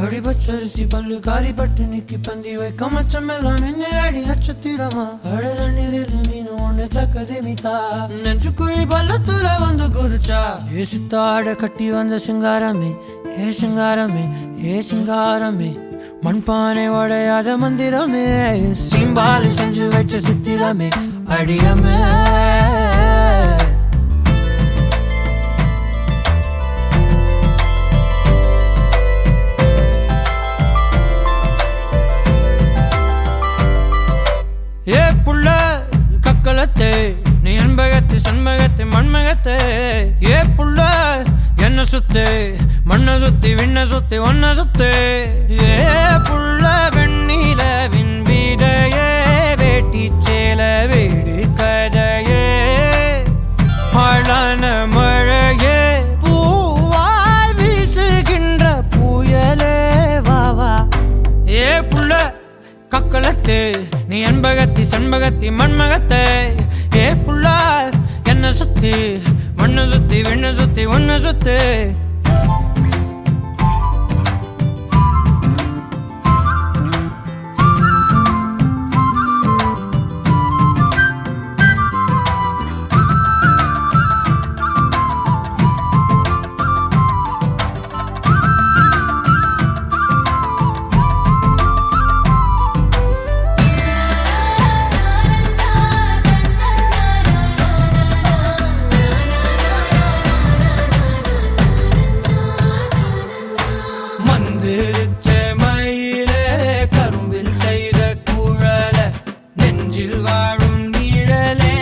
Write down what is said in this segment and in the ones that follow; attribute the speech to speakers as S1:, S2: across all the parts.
S1: அடிபச்சரிசி பல்லு காரி பட்டு நிக்கி பந்தி வைக்க மச்சம் எல்லாம் என்ன அடி நட்சத்திரமா அழதண்ணீரில் மீன் ஒண்ணு தக்கது மிதா நெஞ்சு குழி பள்ளத்துல வந்து குதிச்சா ஏ சித்தாட கட்டி வந்த சிங்காரமே ஏ சிங்காரமே ஏ சிங்காரமே மண்பானை உடையாத மந்திரமே சீம்பாலி செஞ்சு வச்ச சித்திரமே அடியமே ஏ புள்ள கக்கலத்தே நீ என்பகத்து சண்பகத்து மண்மகத்தே ஏ புள்ள என்ன சுத்து மண்ண சுத்தி விண்ண சுத்தி ஒன்ன சுத்து ஏ புள்ள வெண்ணிலவின் வீடையே வேட்டி சேல வீடு கதையே ஆளான மழையே பூவாய் வீசுகின்ற புயலே வா வா ஏ புள்ள கக்களத்து நீ அன்பகத்தி சண்பகத்தி மண்மகத்தை ஏ புள்ள என்ன சுத்தி மண்ணு சுத்தி விண்ண சுத்தி ஒன்ன சுத்து மந்திரிச்ச மயிலே கரும்பில் செய்த குழல நெஞ்சில் வாழும் நிழலே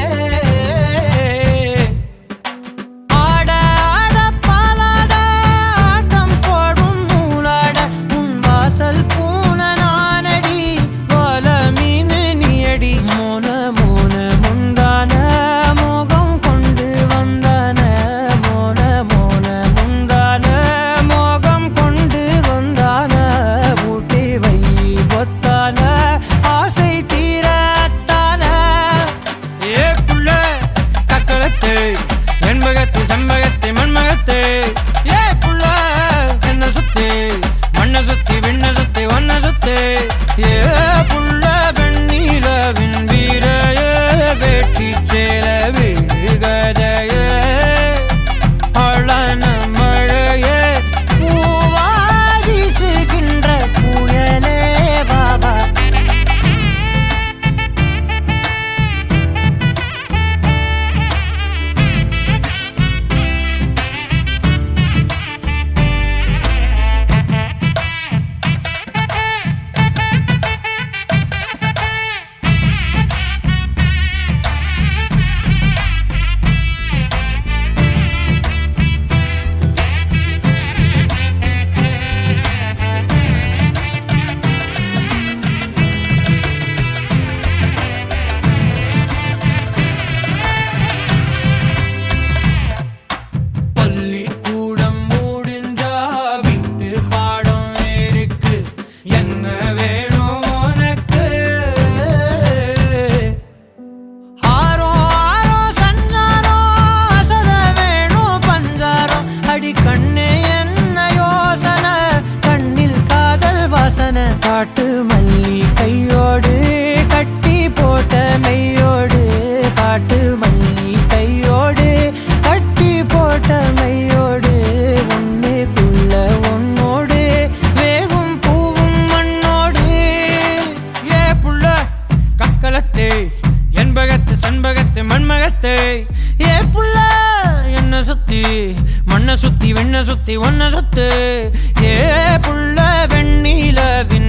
S1: ஆட ஆட பாலாட ஆட்டம் போடும் நூலாட உன் வாசல் பூன நானடி போல மீன் நீயடி மோன மோன முந்தான மோகம் கொண்டு வந்தான மோன மோன முந்தான மோகம் கொண்டு வந்தான ஊட்டி வை பொத்தான ஆசை தீரத்தான ஏ புள்ள கக்களத்து என்பகத்து சண்பகத்து மண்மகத்து ஏ புள்ள என்ன சுத்தி மண்ண சுத்தி விண்ண சுத்தி ஒன்ன சுத்தி ஏ புள்ள வெண்ணீலவின் வீரையே வேட்டி சேல வீடு கதையே அழன மழையே பூவா வீசுகின்ற புயலே பாபா பள்ளிக்கூடம் முடிஞ்சா விட்டு பாடம் இருக்கு என்ன வேணும் உனக்கு ஆரோ ஆரோ சஞ்சாரோ அசர வேணும் பஞ்சாரம் அடி கண்ணே என்ன யோசனை கண்ணில் காதல் வாசனை காட்டு மல்லி கையோடு கட்டி போட்ட மெய்யோடு காட்டு மல்லி கையோடு கட்டி போட்ட மையோடு ஒன்னுக்குள்ள உன்னோடு வேகும் பூவும் மண்ணோடு ஏ புள்ள கக்களத்து என்பகத்து சண்பகத்து மண்மகத்து ஏ புள்ள என்ன சுத்தி மண்ண சுத்தி வெண்ண சுத்தி ஒன்ன சுத்து ஏ புள்ள வெண்ணீலவின்